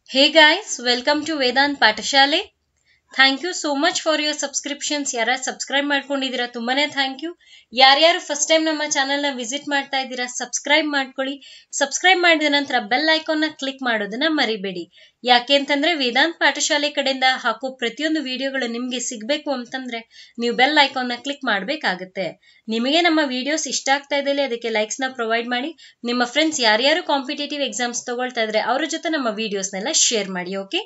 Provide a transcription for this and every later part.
Hey guys, welcome to Vedant Pathashale thank you so much for your subscriptions ಯಾರ್ಯಾರು subscribe ಮಾಡ್ಕೊಂಡಿದ್ದೀರಾ ತುಂಬಾನೇ thank you ಯಾರ್ಯಾರು first time ನಮ್ಮ ಚಾನಲ್ನ ವಿಸಿಟ್ ಮಾಡ್ತಾ ಇದ್ದೀರಾ ಸಬ್ಸ್ಕ್ರೈಬ್ ಮಾಡ್ಕೊಳ್ಳಿ ಸಬ್ಸ್ಕ್ರೈಬ್ ಮಾಡಿದ ನಂತರ ಬೆಲ್ ಐಕಾನ್ನ ಕ್ಲಿಕ್ ಮಾಡೋದನ್ನ ಮರಿಬೇಡಿ ಯಾಕೆ ಅಂತಂದ್ರೆ ವೇದಾಂತ್ ಪಾಠಶಾಲೆ ಕಡೆಯಿಂದ ಹಾಕೋ ಪ್ರತಿಯೊಂದು ವಿಡಿಯೋಗಳು ನಿಮ್ಗೆ ಸಿಗ್ಬೇಕು ಅಂತಂದ್ರೆ ನೀವು ಬೆಲ್ ಐಕಾನ್ನ ಕ್ಲಿಕ್ ಮಾಡ್ಬೇಕಾಗತ್ತೆ ನಿಮಗೆ ನಮ್ಮ ವಿಡಿಯೋಸ್ ಇಷ್ಟ ಆಗ್ತಾ ಇದ್ದಲ್ಲಿ ಅದಕ್ಕೆ ಲೈಕ್ಸ್ ನ ಪ್ರೊವೈಡ್ ಮಾಡಿ ನಿಮ್ಮ ಫ್ರೆಂಡ್ಸ್ ಯಾರ್ಯಾರು ಕಾಂಪಿಟೇಟಿವ್ ಎಕ್ಸಾಮ್ಸ್ ತಗೊಳ್ತಾ ಇದ್ರೆ ಅವ್ರ ಜೊತೆ ನಮ್ಮ ವಿಡಿಯೋಸ್ನೆಲ್ಲ ಶೇರ್ ಮಾಡಿ ಓಕೆ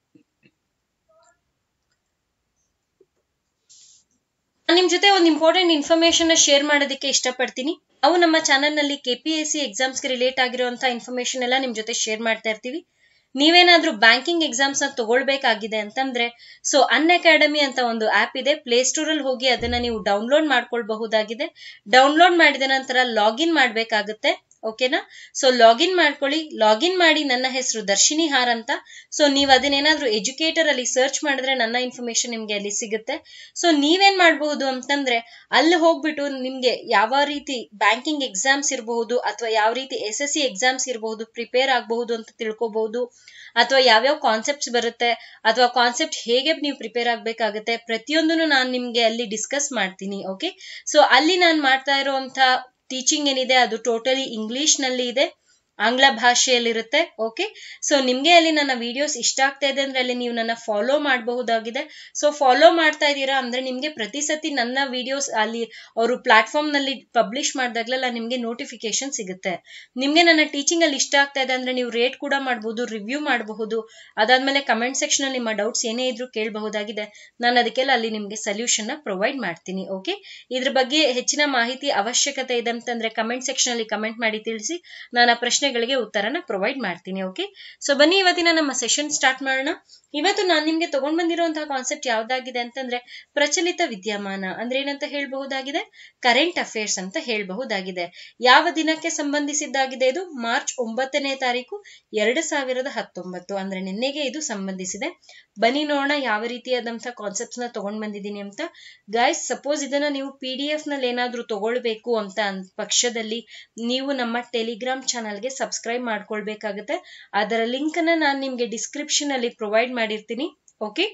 ನಾನು ನಿಮ್ ಜೊತೆ ಒಂದು ಇಂಪಾರ್ಟೆಂಟ್ ಇನ್ಫಾರ್ಮೇಶನ್ ಶೇರ್ ಮಾಡೋದಕ್ಕೆ ಇಷ್ಟಪಡ್ತೀನಿ ನಾವು ನಮ್ಮ ಚಾನಲ್ ನಲ್ಲಿ ಕೆಪಿಎಸ್ಸಿ ಎಕ್ಸಾಮ್ಸ್ಗೆ ರಿಲೇಟ್ ಆಗಿರುವಂತಹ ಇನ್ಫಾರ್ಮೇಶನ್ ಎಲ್ಲ ನಿಮ್ ಜೊತೆ ಶೇರ್ ಮಾಡ್ತಾ ಇರ್ತೀವಿ ನೀವೇನಾದ್ರೂ ಬ್ಯಾಂಕಿಂಗ್ ಎಕ್ಸಾಮ್ಸ್ ನ ತಗೊಳ್ಬೇಕಾಗಿದೆ ಅಂತಂದ್ರೆ ಸೊ ಅನ್ ಅಕಾಡೆಮಿ ಅಂತ ಒಂದು ಆಪ್ ಇದೆ ಪ್ಲೇ ಸ್ಟೋರ್ ಅಲ್ಲಿ ಹೋಗಿ ಅದನ್ನ ನೀವು ಡೌನ್ಲೋಡ್ ಮಾಡ್ಕೊಳ್ಬಹುದಾಗಿದೆ ಡೌನ್ಲೋಡ್ ಮಾಡಿದ ನಂತರ ಲಾಗಿನ್ ಮಾಡ್ಬೇಕಾಗುತ್ತೆ ಓಕೆನಾ ಸೊ ಲಾಗಿನ್ ಮಾಡ್ಕೊಳ್ಳಿ ಲಾಗಿನ್ ಮಾಡಿ ನನ್ನ ಹೆಸರು ದರ್ಶಿನಿ ಹಾರ್ ಅಂತ ಸೊ ನೀವು ಅದನ್ನೇನಾದ್ರೂ ಎಜುಕೇಟರ್ ಅಲ್ಲಿ ಸರ್ಚ್ ಮಾಡಿದ್ರೆ ನನ್ನ ಇನ್ಫಾರ್ಮೇಶನ್ ನಿಮ್ಗೆ ಅಲ್ಲಿ ಸಿಗುತ್ತೆ ಸೊ ನೀವೇನ್ ಮಾಡಬಹುದು ಅಂತಂದ್ರೆ ಅಲ್ಲಿ ಹೋಗ್ಬಿಟ್ಟು ನಿಮ್ಗೆ ಯಾವ ರೀತಿ ಬ್ಯಾಂಕಿಂಗ್ ಎಕ್ಸಾಮ್ಸ್ ಇರಬಹುದು ಅಥವಾ ಯಾವ ರೀತಿ ಎಸ್ ಎಸ್ ಸಿ ಎಕ್ಸಾಮ್ಸ್ ಇರಬಹುದು ಪ್ರಿಪೇರ್ ಆಗಬಹುದು ಅಂತ ತಿಳ್ಕೊಬಹುದು ಅಥವಾ ಯಾವ್ಯಾವ ಕಾನ್ಸೆಪ್ಟ್ಸ್ ಬರುತ್ತೆ ಅಥವಾ ಕಾನ್ಸೆಪ್ಟ್ ಹೇಗೆ ನೀವು ಪ್ರಿಪೇರ್ ಆಗ್ಬೇಕಾಗತ್ತೆ ಪ್ರತಿಯೊಂದನ್ನು ನಾನು ನಿಮ್ಗೆ ಅಲ್ಲಿ ಡಿಸ್ಕಸ್ ಮಾಡ್ತೀನಿ ಓಕೆ ಸೊ ಅಲ್ಲಿ ನಾನು ಮಾಡ್ತಾ ಇರುವಂತ ಟೀಚಿಂಗ್ ಏನಿದೆ ಅದು ಟೋಟಲಿ ಇಂಗ್ಲಿಷ್ ನಲ್ಲಿ ಇದೆ ಆಂಗ್ಲ ಭಾಷೆಯಲ್ಲಿರುತ್ತೆ ಓಕೆ ಸೊ ನಿಮ್ಗೆ ಅಲ್ಲಿ ನನ್ನ ವಿಡಿಯೋಸ್ ಇಷ್ಟ ಆಗ್ತಾ ಇದೆ ಅಂದ್ರೆ ಅಲ್ಲಿ ನೀವು ನನ್ನ ಫಾಲೋ ಮಾಡಬಹುದಾಗಿದೆ ಸೊ ಫಾಲೋ ಮಾಡ್ತಾ ಇದ್ದೀರಾ ಅಂದ್ರೆ ನಿಮ್ಗೆ ಪ್ರತಿ ಸತಿ ನನ್ನ ವಿಡಿಯೋಸ್ ಅಲ್ಲಿ ಅವರು ಪ್ಲಾಟ್ಫಾರ್ಮ್ ನಲ್ಲಿ ಪಬ್ಲಿಷ್ ಮಾಡಿದಾಗ್ಲೆಲ್ಲ ನಿಮ್ಗೆ ನೋಟಿಫಿಕೇಶನ್ ಸಿಗುತ್ತೆ ನಿಮ್ಗೆ ನನ್ನ ಟೀಚಿಂಗ್ ಅಲ್ಲಿ ಇಷ್ಟ ಆಗ್ತಾ ಇದೆ ಅಂದ್ರೆ ನೀವು ರೇಟ್ ಕೂಡ ಮಾಡಬಹುದು ರಿವ್ಯೂ ಮಾಡಬಹುದು ಅದಾದ್ಮೇಲೆ ಕಮೆಂಟ್ ಸೆಕ್ಷನ್ ಅಲ್ಲಿ ನಿಮ್ಮ ಡೌಟ್ಸ್ ಏನೇ ಇದ್ರೂ ಕೇಳಬಹುದಾಗಿದೆ ನಾನು ಅದಕ್ಕೆಲ್ಲ ಅಲ್ಲಿ ನಿಮ್ಗೆ ಸೊಲ್ಯೂಷನ್ ನ ಪ್ರೊವೈಡ್ ಮಾಡ್ತೀನಿ ಓಕೆ ಇದ್ರ ಬಗ್ಗೆ ಹೆಚ್ಚಿನ ಮಾಹಿತಿ ಅವಶ್ಯಕತೆ ಇದೆ ಅಂತಂದ್ರೆ ಕಮೆಂಟ್ ಸೆಕ್ಷನ್ ಅಲ್ಲಿ ಕಮೆಂಟ್ ಮಾಡಿ ತಿಳಿಸಿ ನಾನು ಆ ಪ್ರಶ್ನೆಗಳಿಗೆ ಉತ್ತರನ ಪ್ರೊವೈಡ್ ಮಾಡ್ತೀನಿ ಓಕೆ ಸೊ ಬನ್ನಿ ಇವತ್ತಿನ ನಮ್ಮ ಸೆಷನ್ ಸ್ಟಾರ್ಟ್ ಮಾಡೋಣ ಇವತ್ತು ನಾನು ನಿಮ್ಗೆ ತಗೊಂಡ್ ಬಂದಿರುವಂತಹ ಕಾನ್ಸೆಪ್ಟ್ ಯಾವ್ದಾಗಿದೆ ಅಂತಂದ್ರೆ ಪ್ರಚಲಿತ ವಿದ್ಯಮಾನ ಅಂದ್ರೆ ಏನಂತ ಹೇಳಬಹುದಾಗಿದೆ ಕರೆಂಟ್ ಅಫೇರ್ಸ್ ಅಂತ ಹೇಳಬಹುದಾಗಿದೆ ಯಾವ ದಿನಕ್ಕೆ ಸಂಬಂಧಿಸಿದ್ದಾಗಿದೆ ಇದು ಮಾರ್ಚ್ ಒಂಬತ್ತನೇ ತಾರೀಕು ಎರಡು ಸಾವಿರದ ಹತ್ತೊಂಬತ್ತು ಅಂದ್ರೆ ನಿನ್ನೆಗೆ ಇದು ಸಂಬಂಧಿಸಿದೆ ಬನ್ನಿ ನೋಡೋಣ ಯಾವ ರೀತಿಯಾದಂತಹ ಕಾನ್ಸೆಪ್ಟ್ಸ್ ನ ತಗೊಂಡ್ ಬಂದಿದ್ದೀನಿ ಅಂತ ಗೈಸ್ ಸಪೋಸ್ ಇದನ್ನ ನೀವು ಪಿ ಡಿ ಎಫ್ ನಲ್ಲಿ ಏನಾದ್ರೂ ತಗೊಳ್ಬೇಕು ಅಂತ ಪಕ್ಷದಲ್ಲಿ ನೀವು ನಮ್ಮ ಟೆಲಿಗ್ರಾಮ್ ಚಾನಲ್ಗೆ ಸಬ್ಸ್ಕ್ರೈಬ್ ಮಾಡ್ಕೊಳ್ಬೇಕಾಗುತ್ತೆ ಅದರ ಲಿಂಕ್ ಅನ್ನ ನಾನು ನಿಮ್ಗೆ ಡಿಸ್ಕ್ರಿಪ್ಷನ್ ಅಲ್ಲಿ ಪ್ರೊವೈಡ್ ಮಾಡಿರ್ತೀನಿ ಓಕೆ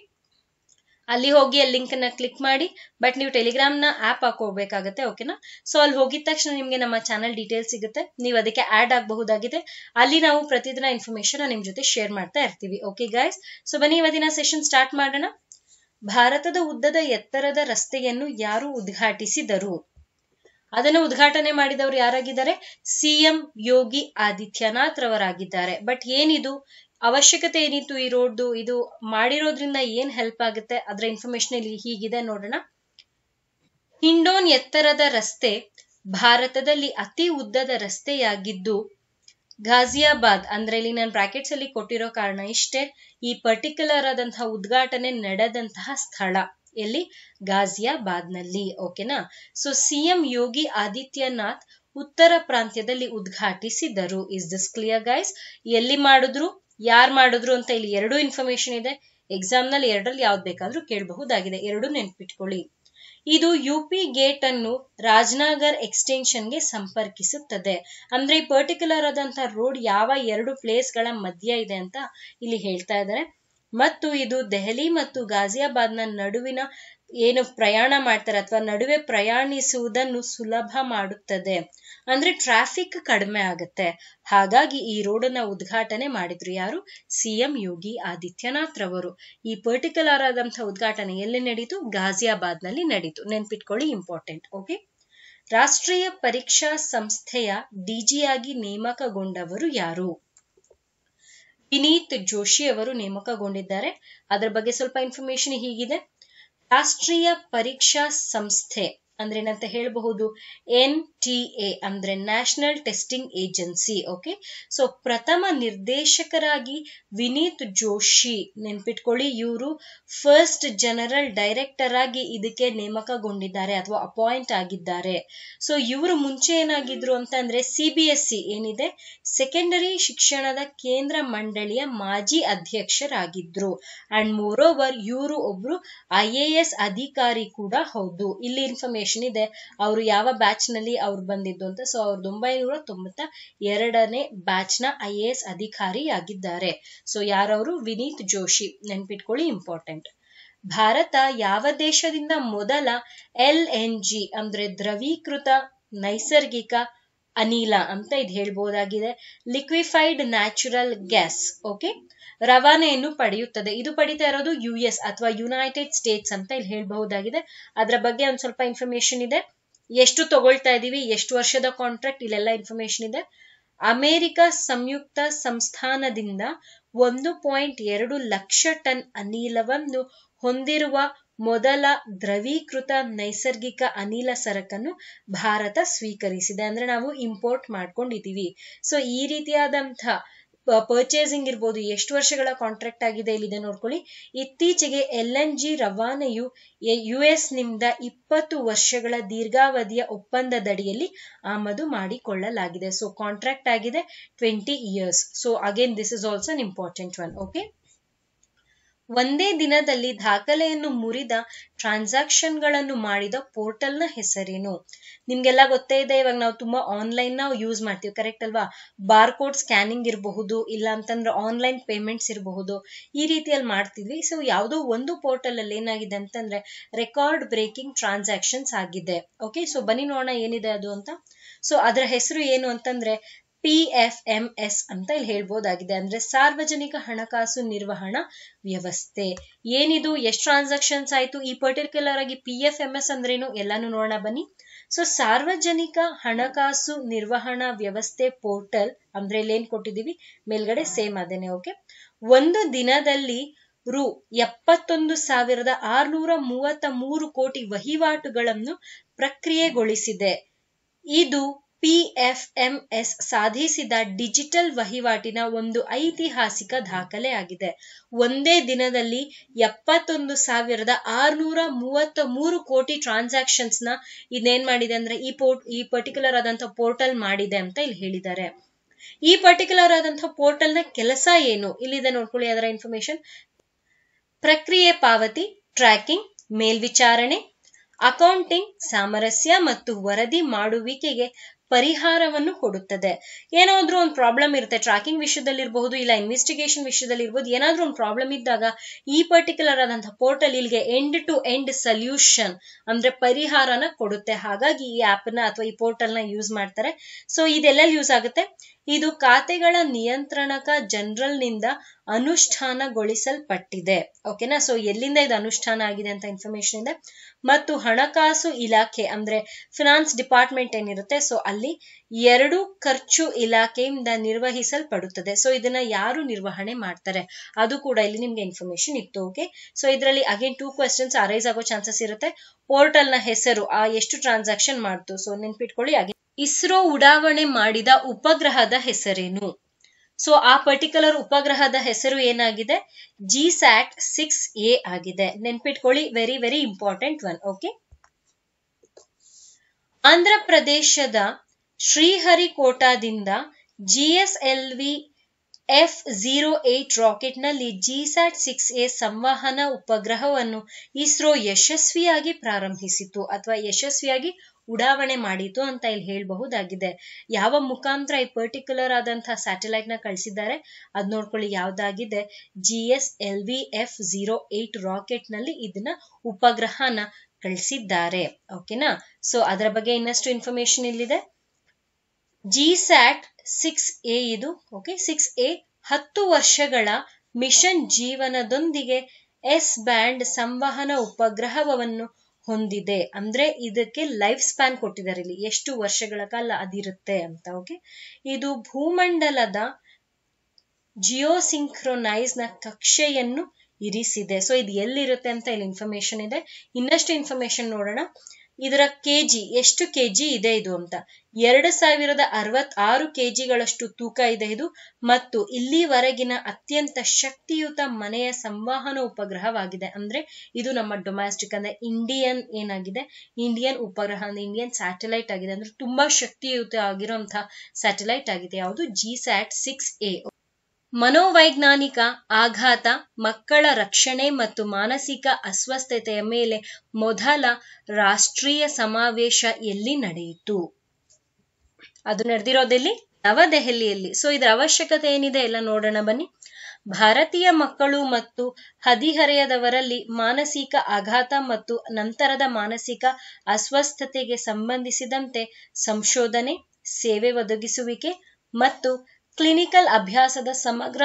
ಅಲ್ಲಿ ಹೋಗಿ ಅಲ್ಲಿ ಲಿಂಕ್ ಅನ್ನ ಕ್ಲಿಕ್ ಮಾಡಿ ಬಟ್ ನೀವು ಟೆಲಿಗ್ರಾಮ್ ನ ಆಪ್ ಹಾಕೋಬೇಕಾಗತ್ತೆ ಓಕೆನಾ ಸೊ ಅಲ್ಲಿ ಹೋಗಿದ ತಕ್ಷಣ ನಿಮ್ಗೆ ನಮ್ಮ ಚಾನಲ್ ಡೀಟೇಲ್ಸ್ ಸಿಗುತ್ತೆ ನೀವು ಅದಕ್ಕೆ ಆಡ್ ಆಗಬಹುದಾಗಿದೆ ಅಲ್ಲಿ ನಾವು ಪ್ರತಿದಿನ ಇನ್ಫಾರ್ಮೇಶನ್ ನಿಮ್ ಜೊತೆ ಶೇರ್ ಮಾಡ್ತಾ ಇರ್ತೀವಿ ಓಕೆ ಗೈಸ್ ಸೊ ಬನ್ನಿ ಇವತ್ತಿನ ಸೆಷನ್ ಸ್ಟಾರ್ಟ್ ಮಾಡೋಣ ಭಾರತದ ಉದ್ದದ ಎತ್ತರದ ರಸ್ತೆಯನ್ನು ಯಾರು ಉದ್ಘಾಟಿಸಿದರು ಅದನ್ನು ಉದ್ಘಾಟನೆ ಮಾಡಿದವರು ಯಾರಾಗಿದ್ದಾರೆ ಸಿಎಂ ಯೋಗಿ ಆದಿತ್ಯನಾಥ್ ರವರಾಗಿದ್ದಾರೆ ಬಟ್ ಏನಿದು ಅವಶ್ಯಕತೆ ಏನಿತ್ತು ಈ ರೋಡ್ದು ಇದು ಮಾಡಿರೋದ್ರಿಂದ ಏನ್ ಹೆಲ್ಪ್ ಆಗುತ್ತೆ ಅದರ ಇನ್ಫಾರ್ಮೇಶನ್ ಇಲ್ಲಿ ಹೀಗಿದೆ ನೋಡೋಣ ಹಿಂಡೋನ್ ಎತ್ತರದ ರಸ್ತೆ ಭಾರತದಲ್ಲಿ ಅತಿ ಉದ್ದದ ರಸ್ತೆಯಾಗಿದ್ದು ಘಾಜಿಯಾಬಾದ್ ಅಂದ್ರೆ ಇಲ್ಲಿ ನಾನು ಬ್ರಾಕೆಟ್ಸ್ ಅಲ್ಲಿ ಕೊಟ್ಟಿರೋ ಕಾರಣ ಇಷ್ಟೇ ಈ ಪರ್ಟಿಕ್ಯುಲರ್ ಆದಂತಹ ಉದ್ಘಾಟನೆ ನಡೆದಂತಹ ಸ್ಥಳ ಎಲ್ಲಿ ಗಾಜಿಯಾಬಾದ್ ನಲ್ಲಿ ಓಕೆನಾ ಸೊ ಸಿಎಂ ಯೋಗಿ ಆದಿತ್ಯನಾಥ್ ಉತ್ತರ ಪ್ರಾಂತ್ಯದಲ್ಲಿ ಉದ್ಘಾಟಿಸಿದರು ಇಸ್ ದಿಸ್ ಕ್ಲಿಯರ್ ಗೈಸ್ ಎಲ್ಲಿ ಮಾಡಿದ್ರು ಯಾರ್ ಮಾಡಿದ್ರು ಅಂತ ಇಲ್ಲಿ ಎರಡು ಇನ್ಫಾರ್ಮೇಶನ್ ಇದೆ ಎಕ್ಸಾಮ್ ನಲ್ಲಿ ಎರಡರಲ್ಲಿ ಯಾವ್ದು ಬೇಕಾದ್ರೂ ಕೇಳಬಹುದಾಗಿದೆ ಎರಡು ನೆನ್ಪಿಟ್ಕೊಳ್ಳಿ ಇದು ಯು ಪಿ ಗೇಟ್ ಅನ್ನು ರಾಜ್ನಗರ್ ಎಕ್ಸ್ಟೆನ್ಷನ್ ಗೆ ಸಂಪರ್ಕಿಸುತ್ತದೆ ಅಂದ್ರೆ ಈ ಪರ್ಟಿಕ್ಯುಲರ್ ಆದಂತಹ ರೋಡ್ ಯಾವ ಎರಡು ಪ್ಲೇಸ್ ಗಳ ಮಧ್ಯ ಇದೆ ಅಂತ ಇಲ್ಲಿ ಹೇಳ್ತಾ ಇದ್ದಾರೆ ಮತ್ತು ಇದು ದೆಹಲಿ ಮತ್ತು ಗಾಜಿಯಾಬಾದ್ ನ ನಡುವಿನ ಏನು ಪ್ರಯಾಣ ಮಾಡ್ತಾರೆ ಅಥವಾ ನಡುವೆ ಪ್ರಯಾಣಿಸುವುದನ್ನು ಸುಲಭ ಮಾಡುತ್ತದೆ ಅಂದ್ರೆ ಟ್ರಾಫಿಕ್ ಕಡಿಮೆ ಆಗುತ್ತೆ ಹಾಗಾಗಿ ಈ ರೋಡನ್ನ ಉದ್ಘಾಟನೆ ಮಾಡಿದ್ರು ಯಾರು ಸಿಎಂ ಯೋಗಿ ಆದಿತ್ಯನಾಥ್ ರವರು ಈ ಪರ್ಟಿಕ್ಯುಲರ್ ಆದಂತಹ ಉದ್ಘಾಟನೆ ಎಲ್ಲಿ ನಡೀತು ಗಾಜಿಯಾಬಾದ್ ನಲ್ಲಿ ನಡೀತು ನೆನ್ಪಿಟ್ಕೊಳ್ಳಿ ಇಂಪಾರ್ಟೆಂಟ್ ಓಕೆ ರಾಷ್ಟ್ರೀಯ ಪರೀಕ್ಷಾ ಸಂಸ್ಥೆಯ ಡಿಜಿಯಾಗಿ ನೇಮಕಗೊಂಡವರು ಯಾರು ವಿನೀತ್ ಜೋಶಿ ಅವರು ನೇಮಕಗೊಂಡಿದ್ದಾರೆ ಅದರ ಬಗ್ಗೆ ಸ್ವಲ್ಪ ಇನ್ಫಾರ್ಮೇಶನ್ ಹೀಗಿದೆ ರಾಷ್ಟ್ರೀಯ ಪರೀಕ್ಷಾ ಸಂಸ್ಥೆ ಅಂದ್ರೆ ಏನಂತ ಹೇಳಬಹುದು ಎನ್ ಟಿ ಎ ಅಂದ್ರೆ national testing agency okay so ಪ್ರಥಮ ನಿರ್ದೇಶಕರಾಗಿ ವಿನೀತ್ ಜೋಶಿ ನೆನ್ಪಿಟ್ಕೊಳ್ಳಿ ಇವರು ಫಸ್ಟ್ ಜನರಲ್ ಡೈರೆಕ್ಟರ್ ಆಗಿ ಇದಕ್ಕೆ ನೇಮಕಗೊಂಡಿದ್ದಾರೆ ಅಥವಾ ಅಪಾಯಿಂಟ್ ಆಗಿದ್ದಾರೆ ಸೊ ಇವರು ಮುಂಚೆ ಏನಾಗಿದ್ರು ಅಂತಂದ್ರೆ ಸಿ ಬಿ ಎಸ್ ಸಿ ಏನಿದೆ ಸೆಕೆಂಡರಿ ಶಿಕ್ಷಣದ ಕೇಂದ್ರ ಮಂಡಳಿಯ ಮಾಜಿ ಅಧ್ಯಕ್ಷರಾಗಿದ್ರು ಅಂಡ್ ಮೋರ್ ಓವರ್ ಇವರು ಒಬ್ರು ಐ ಎ ಎಸ್ ಅಧಿಕಾರಿ ಕೂಡ ಹೌದು ಇಲ್ಲಿ ಇನ್ಫಾರ್ಮೇಶನ್ ಇನ್ಫಾರ್ಮೇಶನ್ ಇದೆ ಅವರು ಯಾವ ಬ್ಯಾಚ್ ನಲ್ಲಿ ಅವ್ರು ಬಂದಿದ್ದು ಅಂತ ಸೊ ಅವ್ರದ್ದು ಒಂಬೈನೂರ ತೊಂಬತ್ತ ಎರಡನೇ ಬ್ಯಾಚ್ ನ ಐ ಎ ಎಸ್ ಅಧಿಕಾರಿಯಾಗಿದ್ದಾರೆ ಸೊ ಯಾರವರು ವಿನೀತ್ ಜೋಶಿ ನೆನ್ಪಿಟ್ಕೊಳ್ಳಿ ಇಂಪಾರ್ಟೆಂಟ್ ಭಾರತ ಯಾವ ದೇಶದಿಂದ ಮೊದಲ ಎಲ್ ಎನ್ ಜಿ ಅಂದ್ರೆ ದ್ರವೀಕೃತ ನೈಸರ್ಗಿಕ ಅನಿಲ ಅಂತ ಇದು ಹೇಳ್ಬಹುದಾಗಿದೆ ಲಿಕ್ವಿಫೈಡ್ ನ್ಯಾಚುರಲ್ ಗ್ಯಾಸ್ ಓಕೆ ರವಾನೆಯನ್ನು ಪಡೆಯುತ್ತದೆ ಇದು ಪಡಿತಾ ಇರೋದು ಯು ಎಸ್ ಅಥವಾ ಯುನೈಟೆಡ್ ಸ್ಟೇಟ್ಸ್ ಅಂತ ಇಲ್ಲಿ ಹೇಳ್ಬಹುದಾಗಿದೆ ಅದರ ಬಗ್ಗೆ ಒಂದ್ ಸ್ವಲ್ಪ ಇನ್ಫಾರ್ಮೇಶನ್ ಇದೆ ಎಷ್ಟು ತಗೊಳ್ತಾ ಇದೀವಿ ಎಷ್ಟು ವರ್ಷದ ಕಾಂಟ್ರಾಕ್ಟ್ ಇಲ್ಲೆಲ್ಲ ಇನ್ಫಾರ್ಮೇಶನ್ ಇದೆ ಅಮೆರಿಕ ಸಂಯುಕ್ತ ಸಂಸ್ಥಾನದಿಂದ ಒಂದು ಪಾಯಿಂಟ್ ಎರಡು ಲಕ್ಷ ಟನ್ ಅನಿಲವನ್ನು ಹೊಂದಿರುವ ಮೊದಲ ದ್ರವೀಕೃತ ನೈಸರ್ಗಿಕ ಅನಿಲ ಸರಕನ್ನು ಭಾರತ ಸ್ವೀಕರಿಸಿದೆ ಅಂದ್ರೆ ನಾವು ಇಂಪೋರ್ಟ್ ಮಾಡ್ಕೊಂಡಿದೀವಿ ಸೊ ಈ ರೀತಿಯಾದಂತಹ ಪರ್ಚೇಸಿಂಗ್ ಇರ್ಬೋದು ಎಷ್ಟು ವರ್ಷಗಳ ಕಾಂಟ್ರಾಕ್ಟ್ ಆಗಿದೆ ಇಲ್ಲಿದೆ ನೋಡ್ಕೊಳ್ಳಿ ಇತ್ತೀಚೆಗೆ ಎಲ್ ಎನ್ ಜಿ ರವಾನೆಯು ಯು ಎಸ್ ನಿಂದ ಇಪ್ಪತ್ತು ವರ್ಷಗಳ ದೀರ್ಘಾವಧಿಯ ಒಪ್ಪಂದದಡಿಯಲ್ಲಿ ಆಮದು ಮಾಡಿಕೊಳ್ಳಲಾಗಿದೆ ಸೊ ಕಾಂಟ್ರಾಕ್ಟ್ ಆಗಿದೆ twenty years so again this is also an important one okay ಒಂದೇ ದಿನದಲ್ಲಿ ದಾಖಲೆಯನ್ನು ಮುರಿದ ಟ್ರಾನ್ಸಾಕ್ಷನ್ಗಳನ್ನು ಮಾಡಿದ ಪೋರ್ಟಲ್ನ ಹೆಸರೇನು ನಿಮ್ಗೆಲ್ಲ ಗೊತ್ತೇ ಇದೆ ಇವಾಗ ನಾವು ತುಂಬಾ ಆನ್ಲೈನ್ ನಾವು ಯೂಸ್ ಮಾಡ್ತೀವಿ ಕರೆಕ್ಟ್ ಅಲ್ವಾ ಬಾರ್ ಕೋಡ್ ಸ್ಕ್ಯಾನಿಂಗ್ ಇರಬಹುದು ಇಲ್ಲ ಅಂತಂದ್ರೆ ಆನ್ಲೈನ್ ಪೇಮೆಂಟ್ಸ್ ಇರಬಹುದು ಈ ರೀತಿಯಲ್ಲಿ ಮಾಡ್ತಿದ್ವಿ ಸೊ ಯಾವುದೋ ಒಂದು ಪೋರ್ಟಲ್ ಅಲ್ಲಿ ಏನಾಗಿದೆ ಅಂತಂದ್ರೆ ರೆಕಾರ್ಡ್ ಬ್ರೇಕಿಂಗ್ ಟ್ರಾನ್ಸಾಕ್ಷನ್ಸ್ ಆಗಿದೆ ಓಕೆ ಸೊ ಬನ್ನಿ ನೋಡೋಣ ಏನಿದೆ ಅದು ಅಂತ ಸೊ ಅದರ ಹೆಸರು ಏನು ಅಂತಂದ್ರೆ ಪಿ ಎಫ್ ಎಂ ಎಸ್ ಅಂತ ಇಲ್ಲಿ ಹೇಳ್ಬೋದಾಗಿದೆ ಅಂದ್ರೆ ಸಾರ್ವಜನಿಕ ಹಣಕಾಸು ನಿರ್ವಹಣಾ ವ್ಯವಸ್ಥೆ ಏನಿದು ಎಷ್ಟು ಟ್ರಾನ್ಸಾಕ್ಷನ್ಸ್ ಆಯ್ತು ಈ ಪರ್ಟಿಕ್ಯುಲರ್ ಆಗಿ ಪಿ ಎಫ್ ಎಂ ಎಸ್ ಅಂದ್ರೇನು ಎಲ್ಲಾನು ನೋಡೋಣ ಬನ್ನಿ ಸೊ ಸಾರ್ವಜನಿಕ ಹಣಕಾಸು ನಿರ್ವಹಣಾ ವ್ಯವಸ್ಥೆ ಪೋರ್ಟಲ್ ಅಂದ್ರೆ ಇಲ್ಲಿ ಏನ್ ಕೊಟ್ಟಿದೀವಿ ಮೇಲ್ಗಡೆ ಸೇಮ್ ಅದೇನೆ ಓಕೆ ಒಂದು ದಿನದಲ್ಲಿ ರು ಎಪ್ಪತ್ತೊಂದು ಸಾವಿರದ ಆರ್ನೂರ ಮೂವತ್ತ ಮೂರು ಕೋಟಿ ವಹಿವಾಟುಗಳನ್ನು ಪ್ರಕ್ರಿಯೆಗೊಳಿಸಿದೆ ಇದು ಪಿಎಫ್ಎಂಎಸ್ ಸಾಧಿಸಿದ ಡಿಜಿಟಲ್ ವಹಿವಾಟಿನ ಒಂದು ಐತಿಹಾಸಿಕ ದಾಖಲೆ ಆಗಿದೆ ಒಂದೇ ದಿನದಲ್ಲಿ ಎಪ್ಪತ್ತೊಂದು ಸಾವಿರದ ಆರ್ನೂರ ಮೂವತ್ತ ಮೂರು ಕೋಟಿ ಟ್ರಾನ್ಸಾಕ್ಷನ್ಸ್ ನ ಇದೇನ್ ಮಾಡಿದೆ ಅಂದ್ರೆ ಈ ಪೋರ್ಟ್ ಈ ಪರ್ಟಿಕ್ಯುಲರ್ ಆದಂತಹ ಪೋರ್ಟಲ್ ಮಾಡಿದೆ ಅಂತ ಇಲ್ಲಿ ಹೇಳಿದ್ದಾರೆ ಈ ಪರ್ಟಿಕ್ಯುಲರ್ ಆದಂತಹ ಪೋರ್ಟಲ್ ನ ಕೆಲಸ ಏನು ಇಲ್ಲಿದೆ ನೋಡ್ಕೊಳ್ಳಿ ಅದರ ಇನ್ಫಾರ್ಮೇಶನ್ ಪ್ರಕ್ರಿಯೆ ಪಾವತಿ ಟ್ರ್ಯಾಕಿಂಗ್ ಮೇಲ್ವಿಚಾರಣೆ ಅಕೌಂಟಿಂಗ್ ಸಾಮರಸ್ಯ ಮತ್ತು ವರದಿ ಮಾಡುವಿಕೆಗೆ ಪರಿಹಾರವನ್ನು ಕೊಡುತ್ತದೆ ಏನಾದ್ರೂ ಒಂದು ಪ್ರಾಬ್ಲಮ್ ಇರುತ್ತೆ ಟ್ರ್ಯಾಕಿಂಗ್ ವಿಷಯದಲ್ಲಿ ಇರಬಹುದು ಇಲ್ಲ ಇನ್ವೆಸ್ಟಿಗೇಷನ್ ವಿಷಯದಲ್ಲಿ ಇರ್ಬೋದು ಏನಾದ್ರೂ ಒಂದು ಪ್ರಾಬ್ಲಮ್ ಇದ್ದಾಗ ಈ ಪರ್ಟಿಕ್ಯುಲರ್ ಆದಂತಹ ಪೋರ್ಟಲ್ ಇಲ್ಲಿಗೆ ಎಂಡ್ ಟು ಎಂಡ್ ಸೊಲ್ಯೂಷನ್ ಅಂದ್ರೆ ಪರಿಹಾರನ ಕೊಡುತ್ತೆ ಹಾಗಾಗಿ ಈ ಆಪ್ ನ ಅಥವಾ ಈ ಪೋರ್ಟಲ್ ನ ಯೂಸ್ ಮಾಡ್ತಾರೆ ಸೊ ಇದೆಲ್ಲ ಯೂಸ್ ಆಗುತ್ತೆ ಇದು ಖಾತೆಗಳ ನಿಯಂತ್ರಣಕ ಜನರಲ್ ನಿಂದ ಅನುಷ್ಠಾನಗೊಳಿಸಲ್ಪಟ್ಟಿದೆ ಓಕೆನಾ ಸೊ ಎಲ್ಲಿಂದ ಇದು ಅನುಷ್ಠಾನ ಆಗಿದೆ ಅಂತ ಇನ್ಫಾರ್ಮೇಶನ್ ಇದೆ ಮತ್ತು ಹಣಕಾಸು ಇಲಾಖೆ ಅಂದ್ರೆ ಫಿನಾನ್ಸ್ ಡಿಪಾರ್ಟ್ಮೆಂಟ್ ಏನಿರುತ್ತೆ ಸೊ ಅಲ್ಲಿ ಎರಡು ಖರ್ಚು ಇಲಾಖೆಯಿಂದ ನಿರ್ವಹಿಸಲ್ಪಡುತ್ತದೆ ಸೊ ಇದನ್ನ ಯಾರು ನಿರ್ವಹಣೆ ಮಾಡ್ತಾರೆ ಅದು ಕೂಡ ಇಲ್ಲಿ ನಿಮ್ಗೆ ಇನ್ಫಾರ್ಮೇಶನ್ ಇತ್ತು ಓಕೆ ಸೊ ಇದರಲ್ಲಿ ಅಗೇನ್ ಟೂ ಕ್ವೆಶನ್ಸ್ ಅರೈಸ್ ಆಗೋ ಚಾನ್ಸಸ್ ಇರುತ್ತೆ ಪೋರ್ಟಲ್ ನ ಹೆಸರು ಆ ಎಷ್ಟು ಟ್ರಾನ್ಸಾಕ್ಷನ್ ಮಾಡ್ತು ಸೊ ನೆನ್ಪಿಟ್ಕೊಳ್ಳಿ ಅಗೇನ್ ಇಸ್ರೋ ಉಡಾವಣೆ ಮಾಡಿದ ಉಪಗ್ರಹದ ಹೆಸರೇನು ಸೊ ಆ ಪರ್ಟಿಕ್ಯುಲರ್ ಉಪಗ್ರಹದ ಹೆಸರು ಏನಾಗಿದೆ ಜಿ ಸ್ಯಾಟ್ ಸಿಕ್ಸ್ ಎ ಆಗಿದೆ ನೆನ್ಪಿಟ್ಕೊಳ್ಳಿ very very important one okay Andhra ಪ್ರದೇಶದ ಶ್ರೀಹರಿಕೋಟಾದಿಂದ GSLV F zero eight rocket ನಲ್ಲಿ ಜಿಸ್ಯಾಟ್ ಸಿಕ್ಸ್ ಎ ಸಂವಹನ ಉಪಗ್ರಹವನ್ನು ಇಸ್ರೋ ಯಶಸ್ವಿಯಾಗಿ ಪ್ರಾರಂಭಿಸಿತು ಅಥವಾ ಯಶಸ್ವಿಯಾಗಿ ಉಡಾವಣೆ ಮಾಡಿತು ಅಂತ ಇಲ್ಲಿ ಹೇಳಬಹುದಾಗಿದೆ ಯಾವ ಮುಖಾಂತರ ಈ ಪರ್ಟಿಕ್ಯುಲರ್ ಆದಂತಹ ಸ್ಯಾಟಲೈಟ್ ನ ಕಳಿಸಿದ್ದಾರೆ ಅದ್ ನೋಡ್ಕೊಳ್ಳಿ ಯಾವ್ದಾಗಿದೆ G S L V F zero eight rocket ನಲ್ಲಿ ಇದನ್ನ ಉಪಗ್ರಹನ ಕಳಿಸಿದ್ದಾರೆ ಓಕೆನಾ ಸೊ ಅದರ ಬಗ್ಗೆ ಇನ್ನಷ್ಟು ಇನ್ಫಾರ್ಮೇಶನ್ ಇಲ್ಲಿದೆ ಜಿ ಸ್ಯಾಟ್ ಸಿಕ್ಸ್ ಎ ಇದು ಓಕೆ ಸಿಕ್ಸ್ ಎ ಹತ್ತು ವರ್ಷಗಳ ಮಿಷನ್ ಜೀವನದೊಂದಿಗೆ ಎಸ್ ಬ್ಯಾಂಡ್ ಸಂವಹನ ಉಪಗ್ರಹವನ್ನು ಹೊಂದಿದೆ ಅಂದ್ರೆ ಇದಕ್ಕೆ ಲೈಫ್ ಸ್ಪ್ಯಾನ್ ಕೊಟ್ಟಿದ್ದಾರೆ ಇಲ್ಲಿ ಎಷ್ಟು ವರ್ಷಗಳ ಕಾಲ ಅದಿರುತ್ತೆ ಅಂತ ಓಕೆ ಇದು ಭೂಮಂಡಲದ ಜಿಯೋಸಿಂಕ್ರೊನೈಸ್ ನ ಕಕ್ಷೆಯನ್ನು ಇರಿಸಿದೆ ಸೊ ಇದು ಎಲ್ಲಿರುತ್ತೆ ಅಂತ ಇಲ್ಲಿ ಇನ್ಫಾರ್ಮೇಶನ್ ಇದೆ ಇನ್ನಷ್ಟು ಇನ್ಫಾರ್ಮೇಶನ್ ನೋಡೋಣ ಇದರ ಕೆಜಿ ಎಷ್ಟು ಕೆಜಿ ಇದೆ ಇದು ಅಂತ ಎರಡು ಸಾವಿರದ ಅರವತ್ ಆರು ಕೆಜಿಗಳಷ್ಟು ತೂಕ ಇದೆ ಇದು ಮತ್ತು ಇಲ್ಲಿವರೆಗಿನ ಅತ್ಯಂತ ಶಕ್ತಿಯುತ ಮನೆಯ ಸಂವಹನ ಉಪಗ್ರಹವಾಗಿದೆ ಅಂದ್ರೆ ಇದು ನಮ್ಮ ಡೊಮ್ಯಾಸ್ಟಿಕ್ ಅಂದ್ರೆ ಇಂಡಿಯನ್ ಏನಾಗಿದೆ ಇಂಡಿಯನ್ ಉಪಗ್ರಹ ಅಂದ್ರೆ ಇಂಡಿಯನ್ ಸ್ಯಾಟಲೈಟ್ ಆಗಿದೆ ಅಂದ್ರೆ ತುಂಬಾ ಶಕ್ತಿಯುತ ಆಗಿರುವಂತಹ ಸ್ಯಾಟಲೈಟ್ ಆಗಿದೆ ಯಾವುದು ಜಿ ಸ್ಯಾಟ್ ಸಿಕ್ಸ್ ಎ ಮನೋವೈಜ್ಞಾನಿಕ ಆಘಾತ ಮಕ್ಕಳ ರಕ್ಷಣೆ ಮತ್ತು ಮಾನಸಿಕ ಅಸ್ವಸ್ಥತೆಯ ಮೇಲೆ ಮೊದಲ ರಾಷ್ಟ್ರೀಯ ಸಮಾವೇಶ ಎಲ್ಲಿ ನಡೆಯಿತು ಅದು ನಡೆದಿರೋದೆಲ್ಲಿ ನವದೆಹಲಿಯಲ್ಲಿ ಸೊ ಇದರ ಅವಶ್ಯಕತೆ ಏನಿದೆ ಎಲ್ಲ ನೋಡೋಣ ಬನ್ನಿ ಭಾರತೀಯ ಮಕ್ಕಳು ಮತ್ತು ಹದಿಹರೆಯದವರಲ್ಲಿ ಮಾನಸಿಕ ಆಘಾತ ಮತ್ತು ನಂತರದ ಮಾನಸಿಕ ಅಸ್ವಸ್ಥತೆಗೆ ಸಂಬಂಧಿಸಿದಂತೆ ಸಂಶೋಧನೆ ಸೇವೆ ಒದಗಿಸುವಿಕೆ ಮತ್ತು ಕ್ಲಿನಿಕಲ್ ಅಭ್ಯಾಸದ ಸಮಗ್ರ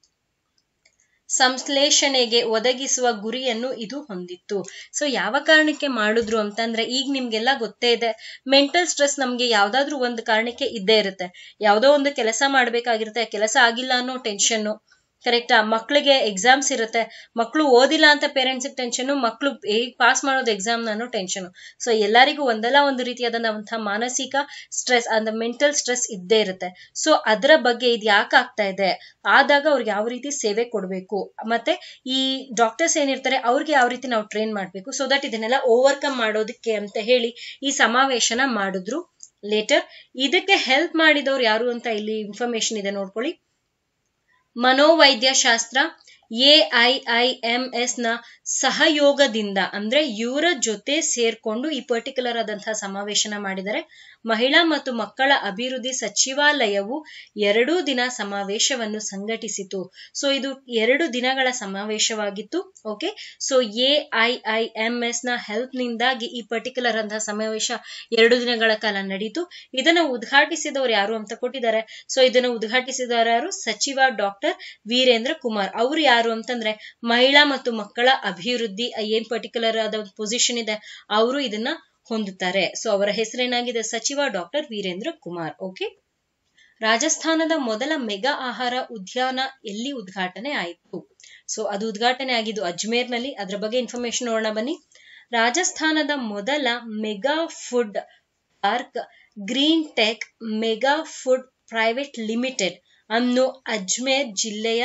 ಸಂಶ್ಲೇಷಣೆಗೆ ಒದಗಿಸುವ ಗುರಿಯನ್ನು ಇದು ಹೊಂದಿತ್ತು ಸೊ ಯಾವ ಕಾರಣಕ್ಕೆ ಮಾಡಿದ್ರು ಅಂತಂದ್ರೆ ಈಗ ನಿಮ್ಗೆಲ್ಲ ಗೊತ್ತೇ ಇದೆ ಮೆಂಟಲ್ ಸ್ಟ್ರೆಸ್ ನಮ್ಗೆ ಯಾವ್ದಾದ್ರು ಒಂದು ಕಾರಣಕ್ಕೆ ಇದ್ದೇ ಇರುತ್ತೆ ಯಾವ್ದೋ ಒಂದು ಕೆಲಸ ಮಾಡ್ಬೇಕಾಗಿರುತ್ತೆ ಕೆಲಸ ಆಗಿಲ್ಲ ಅನ್ನೋ ಟೆನ್ಷನ್ನು ಕರೆಕ್ಟಾ ಮಕ್ಳಿಗೆ ಎಕ್ಸಾಮ್ಸ್ ಇರುತ್ತೆ ಮಕ್ಕಳು ಓದಿಲ್ಲ ಅಂತ ಪೇರೆಂಟ್ಸ್ ಟೆನ್ಷನ್ ಮಕ್ಕಳು ಹೇಗ್ ಪಾಸ್ ಮಾಡೋದು ಎಕ್ಸಾಮ್ ಅನ್ನೋ ಟೆನ್ಷನ್ ಸೊ ಎಲ್ಲರಿಗೂ ಒಂದಲ್ಲ ಒಂದು ರೀತಿಯಾದಂತಹ ಮಾನಸಿಕ ಸ್ಟ್ರೆಸ್ ಅಂದ್ರೆ ಮೆಂಟಲ್ ಸ್ಟ್ರೆಸ್ ಇದ್ದೇ ಇರುತ್ತೆ ಸೊ ಅದರ ಬಗ್ಗೆ ಇದು ಯಾಕೆ ಆಗ್ತಾ ಇದೆ ಆದಾಗ ಅವ್ರಿಗೆ ಯಾವ ರೀತಿ ಸೇವೆ ಕೊಡಬೇಕು ಮತ್ತೆ ಈ ಡಾಕ್ಟರ್ಸ್ ಏನಿರ್ತಾರೆ ಅವ್ರಿಗೆ ಯಾವ ರೀತಿ ನಾವು ಟ್ರೈನ್ ಮಾಡಬೇಕು ಸೊ ದಟ್ ಇದನ್ನೆಲ್ಲ ಓವರ್ಕಮ್ ಮಾಡೋದಕ್ಕೆ ಅಂತ ಹೇಳಿ ಈ ಸಮಾವೇಶನ ಮಾಡಿದ್ರು ಲೇಟರ್ ಇದಕ್ಕೆ ಹೆಲ್ಪ್ ಮಾಡಿದವ್ರು ಯಾರು ಅಂತ ಇಲ್ಲಿ ಇನ್ಫಾರ್ಮೇಶನ್ ಇದೆ ನೋಡ್ಕೊಳ್ಳಿ ಮನೋವೈದ್ಯಶಾಸ್ತ್ರ A I I M S ನ ಸಹಯೋಗದಿಂದ ಅಂದ್ರೆ ಇವರ ಜೊತೆ ಸೇರ್ಕೊಂಡು ಈ ಪರ್ಟಿಕ್ಯುಲರ್ ಆದಂತಹ ಸಮಾವೇಶನ ಮಾಡಿದರೆ ಮಹಿಳಾ ಮತ್ತು ಮಕ್ಕಳ ಅಭಿವೃದ್ಧಿ ಸಚಿವಾಲಯವು ಎರಡೂ ದಿನ ಸಮಾವೇಶವನ್ನು ಸಂಘಟಿಸಿತು ಸೊ ಇದು ಎರಡು ದಿನಗಳ ಸಮಾವೇಶವಾಗಿತ್ತು okay so A I I M S ನ ಹೆಲ್ಪ್ ನಿಂದಾಗಿ ಈ ಪರ್ಟಿಕ್ಯುಲರ್ ಅಂತಹ ಸಮಾವೇಶ ಎರಡು ದಿನಗಳ ಕಾಲ ನಡೀತು ಇದನ್ನು ಉದ್ಘಾಟಿಸಿದವರು ಯಾರು ಅಂತ ಕೊಟ್ಟಿದ್ದಾರೆ ಸೊ ಇದನ್ನು ಉದ್ಘಾಟಿಸಿದವರು ಯಾರು ಸಚಿವ ಡಾಕ್ಟರ್ ವೀರೇಂದ್ರ ಕುಮಾರ್ ಅವರು ಯಾರು ಅಂತಂದ್ರೆ ಮಹಿಳಾ ಮತ್ತು ಮಕ್ಕಳ ಅಭಿವೃದ್ಧಿ ಏನ್ ಪರ್ಟಿಕ್ಯುಲರ್ ಆದ ಒಂದು ಪೊಸಿಷನ್ ಇದೆ ಅವರು ಇದನ್ನ ಹೊಂದುತ್ತಾರೆ ಸೊ ಅವರ ಹೆಸರೇನಾಗಿದೆ ಸಚಿವ ಡಾಕ್ಟರ್ ವೀರೇಂದ್ರ ಕುಮಾರ್ ಓಕೆ ರಾಜಸ್ಥಾನದ ಮೊದಲ ಮೆಗಾ ಆಹಾರ ಉದ್ಯಾನ ಎಲ್ಲಿ ಉದ್ಘಾಟನೆ ಆಯಿತು ಸೊ ಅದು ಉದ್ಘಾಟನೆ ಆಗಿದ್ದು ಅಜ್ಮೇರ್ನಲ್ಲಿ ಅದ್ರ ಬಗ್ಗೆ ಇನ್ಫಾರ್ಮೇಶನ್ ನೋಡೋಣ ಬನ್ನಿ ರಾಜಸ್ಥಾನದ ಮೊದಲ mega food park green tech mega food private limited ಅನ್ನು ಅಜ್ಮೇರ್ ಜಿಲ್ಲೆಯ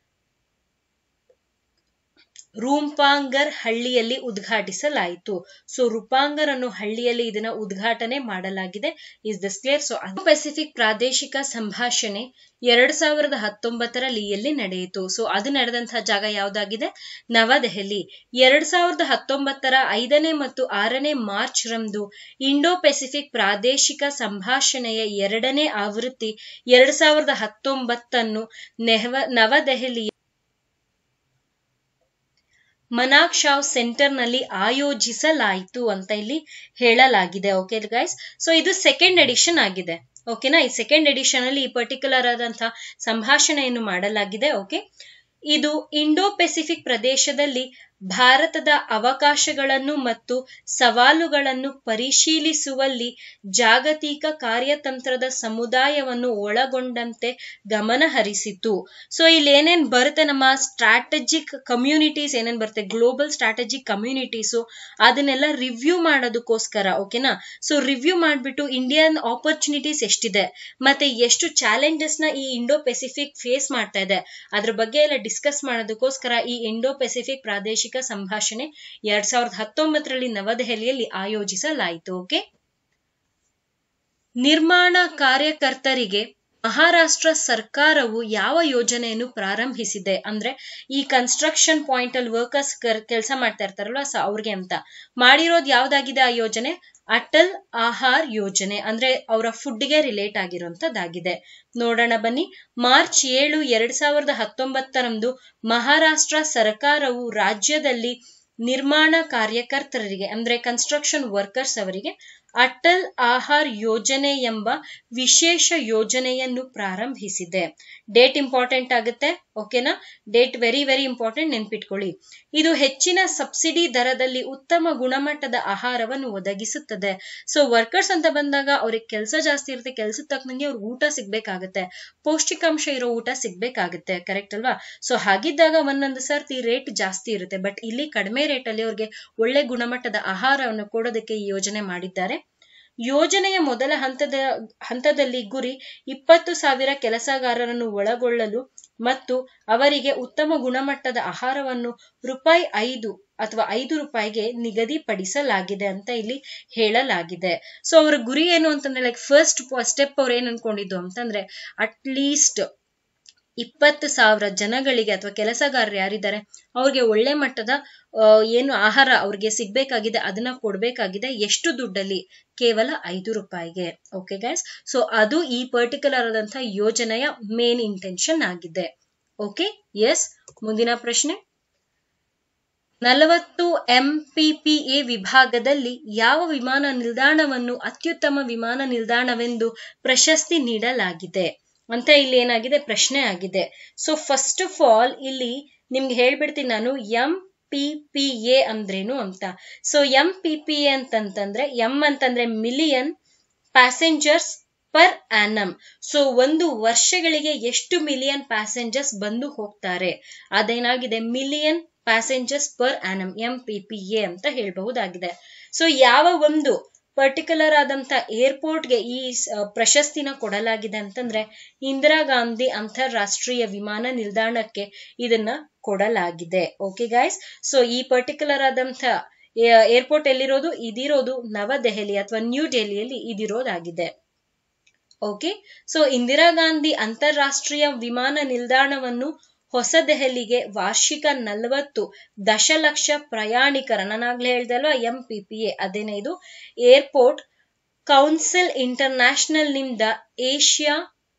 ರೂಪಾಂಗರ್ ಹಳ್ಳಿಯಲ್ಲಿ ಉದ್ಘಾಟಿಸಲಾಯಿತು ಸೊ ರೂಪಾಂಗರ್ ಅನ್ನೋ ಹಳ್ಳಿಯಲ್ಲಿ ಇದನ್ನ ಉದ್ಘಾಟನೆ ಮಾಡಲಾಗಿದೆ is this clear so pacific ಪ್ರಾದೇಶಿಕ ಸಂಭಾಷಣೆ ಎರಡ್ ಸಾವಿರದ ಹತ್ತೊಂಬತ್ತರಲ್ಲಿ ಎಲ್ಲಿ ನಡೆಯಿತು ಸೊ ಅದು ನಡೆದಂತಹ ಜಾಗ ಯಾವ್ದಾಗಿದೆ ನವದೆಹಲಿ ಎರಡ್ ಸಾವಿರದ ಹತ್ತೊಂಬತ್ತರ ಐದನೇ ಮತ್ತು ಆರನೇ ಮಾರ್ಚ್ ರಂದು ಇಂಡೋ ಪೆಸಿಫಿಕ್ ಪ್ರಾದೇಶಿಕ ಸಂಭಾಷಣೆಯ ಎರಡನೇ ಆವೃತ್ತಿ ಎರಡ್ ಸಾವಿರದ ಹತ್ತೊಂಬತ್ತನ್ನು ನೆಹವ ನವದೆಹಲಿಯ ಮನಾಕ್ಷಾವ್ ಸೆಂಟರ್ ನಲ್ಲಿ ಆಯೋಜಿಸಲಾಯಿತು ಅಂತ ಇಲ್ಲಿ ಹೇಳಲಾಗಿದೆ ಓಕೆ ಗೈಸ್ ಸೊ ಇದು ಸೆಕೆಂಡ್ ಎಡಿಷನ್ ಆಗಿದೆ ಓಕೆನಾ ಈ ಸೆಕೆಂಡ್ ಎಡಿಷನ್ ಅಲ್ಲಿ ಈ ಪರ್ಟಿಕ್ಯುಲರ್ ಆದಂತಹ ಸಂಭಾಷಣೆಯನ್ನು ಮಾಡಲಾಗಿದೆ ಓಕೆ ಇದು ಇಂಡೋ ಪೆಸಿಫಿಕ್ ಪ್ರದೇಶದಲ್ಲಿ ಭಾರತದ ಅವಕಾಶಗಳನ್ನು ಮತ್ತು ಸವಾಲುಗಳನ್ನು ಪರಿಶೀಲಿಸುವಲ್ಲಿ ಜಾಗತಿಕ ಕಾರ್ಯತಂತ್ರದ ಸಮುದಾಯವನ್ನು ಒಳಗೊಂಡಂತೆ ಗಮನ ಹರಿಸಿತು ಸೊ ಇಲ್ಲಿ ಏನೇನ್ ಬರುತ್ತೆ ನಮ್ಮ ಸ್ಟ್ರಾಟಜಿಕ್ ಕಮ್ಯುನಿಟೀಸ್ ಏನೇನ್ ಬರುತ್ತೆ ಗ್ಲೋಬಲ್ ಸ್ಟ್ರಾಟಜಿಕ್ ಕಮ್ಯುನಿಟೀಸು ಅದನ್ನೆಲ್ಲ ರಿವ್ಯೂ ಮಾಡೋದಕ್ಕೋಸ್ಕರ ಓಕೆನಾ ಸೊ ರಿವ್ಯೂ ಮಾಡ್ಬಿಟ್ಟು ಇಂಡಿಯನ್ ಆಪರ್ಚುನಿಟೀಸ್ ಎಷ್ಟಿದೆ ಮತ್ತೆ ಎಷ್ಟು ಚಾಲೆಂಜಸ್ ನ ಈ ಇಂಡೋ ಪೆಸಿಫಿಕ್ ಫೇಸ್ ಮಾಡ್ತಾ ಇದೆ ಅದ್ರ ಬಗ್ಗೆ ಎಲ್ಲ ಡಿಸ್ಕಸ್ ಮಾಡೋದಕ್ಕೋಸ್ಕರ ಈ ಇಂಡೋ ಪೆಸಿಫಿಕ್ ಪ್ರಾದೇಶಿಕ ಸಂಭಾಷಣೆ ಎರಡ್ ಸಾವಿರದ ಹತ್ತೊಂಬತ್ತರಲ್ಲಿ ನವದೆಹಲಿಯಲ್ಲಿ ಆಯೋಜಿಸಲಾಯಿತು ಓಕೆ ನಿರ್ಮಾಣ ಕಾರ್ಯಕರ್ತರಿಗೆ ಮಹಾರಾಷ್ಟ್ರ ಸರ್ಕಾರವು ಯಾವ ಯೋಜನೆಯನ್ನು ಪ್ರಾರಂಭಿಸಿದೆ ಅಂದ್ರೆ ಈ ಕನ್ಸ್ಟ್ರಕ್ಷನ್ ಪಾಯಿಂಟ್ ಅಲ್ಲಿ ವರ್ಕರ್ಸ್ ಕೆಲಸ ಮಾಡ್ತಾ ಇರ್ತಾರಲ್ವಾ ಸೊ ಅವ್ರಿಗೆ ಅಂತ ಮಾಡಿರೋದು ಯಾವ್ದಾಗಿದೆ ಆ ಯೋಜನೆ ಅಟಲ್ ಆಹಾರ್ ಯೋಜನೆ ಅಂದ್ರೆ ಅವರ ಫುಡ್ಗೆ ರಿಲೇಟ್ ಆಗಿರುವಂತದ್ದಾಗಿದೆ ನೋಡೋಣ ಬನ್ನಿ ಮಾರ್ಚ್ ಏಳು ಎರಡ್ ಸಾವಿರದ ಹತ್ತೊಂಬತ್ತರಂದು ಮಹಾರಾಷ್ಟ್ರ ಸರ್ಕಾರವು ರಾಜ್ಯದಲ್ಲಿ ನಿರ್ಮಾಣ ಕಾರ್ಯಕರ್ತರಿಗೆ ಅಂದ್ರೆ ಕನ್ಸ್ಟ್ರಕ್ಷನ್ ವರ್ಕರ್ಸ್ ಅವರಿಗೆ ಅಟಲ್ ಆಹಾರ್ ಯೋಜನೆ ಎಂಬ ವಿಶೇಷ ಯೋಜನೆಯನ್ನು ಪ್ರಾರಂಭಿಸಿದೆ ಡೇಟ್ ಇಂಪಾರ್ಟೆಂಟ್ ಆಗುತ್ತೆ ಓಕೆನಾ ಡೇಟ್ ವೆರಿ ವೆರಿ ಇಂಪಾರ್ಟೆಂಟ್ ನೆನ್ಪಿಟ್ಕೊಳ್ಳಿ ಇದು ಹೆಚ್ಚಿನ ಸಬ್ಸಿಡಿ ದರದಲ್ಲಿ ಉತ್ತಮ ಗುಣಮಟ್ಟದ ಆಹಾರವನ್ನು ಒದಗಿಸುತ್ತದೆ ಸೊ ವರ್ಕರ್ಸ್ ಅಂತ ಬಂದಾಗ ಅವ್ರಿಗೆ ಕೆಲಸ ಜಾಸ್ತಿ ಇರುತ್ತೆ ಕೆಲ್ಸದ ತಕ್ಕನಂಗೆ ಅವ್ರಿಗೆ ಊಟ ಸಿಗ್ಬೇಕಾಗತ್ತೆ ಪೌಷ್ಟಿಕಾಂಶ ಇರೋ ಊಟ ಸಿಗ್ಬೇಕಾಗತ್ತೆ ಕರೆಕ್ಟ್ ಅಲ್ವಾ ಸೊ ಹಾಗಿದ್ದಾಗ ಒಂದೊಂದು ಸರ್ತಿ ರೇಟ್ ಜಾಸ್ತಿ ಇರುತ್ತೆ ಬಟ್ ಇಲ್ಲಿ ಕಡಿಮೆ ರೇಟ್ ಅಲ್ಲಿ ಅವ್ರಿಗೆ ಒಳ್ಳೆ ಗುಣಮಟ್ಟದ ಆಹಾರವನ್ನು ಕೊಡೋದಕ್ಕೆ ಈ ಯೋಜನೆ ಮಾಡಿದ್ದಾರೆ ಯೋಜನೆಯ ಮೊದಲ ಹಂತದ ಹಂತದಲ್ಲಿ ಗುರಿ ಇಪ್ಪತ್ತು ಸಾವಿರ ಕೆಲಸಗಾರರನ್ನು ಒಳಗೊಳ್ಳಲು ಮತ್ತು ಅವರಿಗೆ ಉತ್ತಮ ಗುಣಮಟ್ಟದ ಆಹಾರವನ್ನು ರೂಪಾಯಿ ಐದು ಅಥವಾ ಐದು ರೂಪಾಯಿಗೆ ನಿಗದಿಪಡಿಸಲಾಗಿದೆ ಅಂತ ಇಲ್ಲಿ ಹೇಳಲಾಗಿದೆ ಸೊ ಅವರ ಗುರಿ ಏನು ಅಂತಂದ್ರೆ ಲೈಕ್ ಫಸ್ಟ್ ಸ್ಟೆಪ್ ಅವ್ರು ಏನ್ ಅನ್ಕೊಂಡಿದ್ದು ಅಂತಂದ್ರೆ ಅಟ್ ಲೀಸ್ಟ್ ಇಪ್ಪತ್ತು ಸಾವಿರ ಜನಗಳಿಗೆ ಅಥವಾ ಕೆಲಸಗಾರರು ಯಾರಿದ್ದಾರೆ ಅವ್ರಿಗೆ ಒಳ್ಳೆ ಮಟ್ಟದ ಆ, ಏನು ಆಹಾರ ಅವ್ರಿಗೆ ಸಿಗ್ಬೇಕಾಗಿದೆ ಅದನ್ನ ಕೊಡ್ಬೇಕಾಗಿದೆ ಎಷ್ಟು ದುಡ್ಡಲ್ಲಿ ಕೇವಲ ಐದು ರೂಪಾಯಿಗೆ ಓಕೆ ಗೈಸ್ ಸೊ ಅದು ಈ ಪರ್ಟಿಕ್ಯುಲರ್ ಆದಂತಹ ಯೋಜನೆಯ ಮೇನ್ ಇಂಟೆನ್ಷನ್ ಆಗಿದೆ ಓಕೆ ಎಸ್ ಮುಂದಿನ ಪ್ರಶ್ನೆ ನಲವತ್ತು ಎಂಪಿಪಿಎ ವಿಭಾಗದಲ್ಲಿ ಯಾವ ವಿಮಾನ ನಿಲ್ದಾಣವನ್ನು ಅತ್ಯುತ್ತಮ ವಿಮಾನ ನಿಲ್ದಾಣವೆಂದು ಪ್ರಶಸ್ತಿ ನೀಡಲಾಗಿದೆ ಅಂತ ಇಲ್ಲಿ ಏನಾಗಿದೆ ಪ್ರಶ್ನೆ ಆಗಿದೆ ಸೊ ಫಸ್ಟ್ ಆಫ್ ಆಲ್ ಇಲ್ಲಿ ನಿಮ್ಗೆ ಹೇಳ್ಬಿಡ್ತೀನಿ ನಾನು ಎಂ ಪಿ ಪಿ ಎ ಅಂದ್ರೇನು ಅಂತ so M P P A ಅಂತಂತಂದ್ರೆ ಎಂ ಅಂತಂದ್ರೆ million passengers per annum so ಒಂದು ವರ್ಷಗಳಿಗೆ ಎಷ್ಟು ಮಿಲಿಯನ್ ಪ್ಯಾಸೆಂಜರ್ಸ್ ಬಂದು ಹೋಗ್ತಾರೆ ಅದೇನಾಗಿದೆ million passengers per annum M P P A ಅಂತ ಹೇಳಬಹುದಾಗಿದೆ ಸೊ ಯಾವ ಒಂದು ಪರ್ಟಿಕ್ಯುಲರ್ ಆದಂತ ಏರ್ಪೋರ್ಟ್ಗೆ ಈ ಸ- ಪ್ರಶಸ್ತಿನ ಕೊಡಲಾಗಿದೆ ಅಂತಂದ್ರೆ ಇಂದಿರಾ ಗಾಂಧಿ ಅಂತಾರಾಷ್ಟ್ರೀಯ ವಿಮಾನ ನಿಲ್ದಾಣಕ್ಕೆ ಇದನ್ನ ಕೊಡಲಾಗಿದೆ ಓಕೆ ಗಾಯ್ಸ್ ಸೊ ಈ ಪರ್ಟಿಕ್ಯುಲರ್ ಆದಂತ ಏರ್ಪೋರ್ಟ್ ಎಲ್ಲಿರೋದು ಇದಿರೋದು ನವದೆಹಲಿ ಅಥವಾ ನ್ಯೂ ಡೆಲ್ಲಿಯಲ್ಲಿ ಇದಿರೋದಾಗಿದೆ ಓಕೆ ಸೊ ಇಂದಿರಾ ಗಾಂಧಿ ಅಂತಾರಾಷ್ಟ್ರೀಯ ವಿಮಾನ ನಿಲ್ದಾಣವನ್ನು ಹೊಸ ದೆಹಲಿಗೆ ವಾರ್ಷಿಕ ನಲವತ್ತು ದಶಲಕ್ಷ ಪ್ರಯಾಣಿಕರ ನಾನಾಗ್ಲೇ ಹೇಳ್ದೆ ಅಲ್ವಾ ಎಂ ಪಿ ಪಿ ಎ ಅದೇನೇ ಇದು ಏರ್ಪೋರ್ಟ್ ಕೌನ್ಸಿಲ್ ಇಂಟರ್ನ್ಯಾಷನಲ್ ನಿಂದ ಏಷ್ಯಾ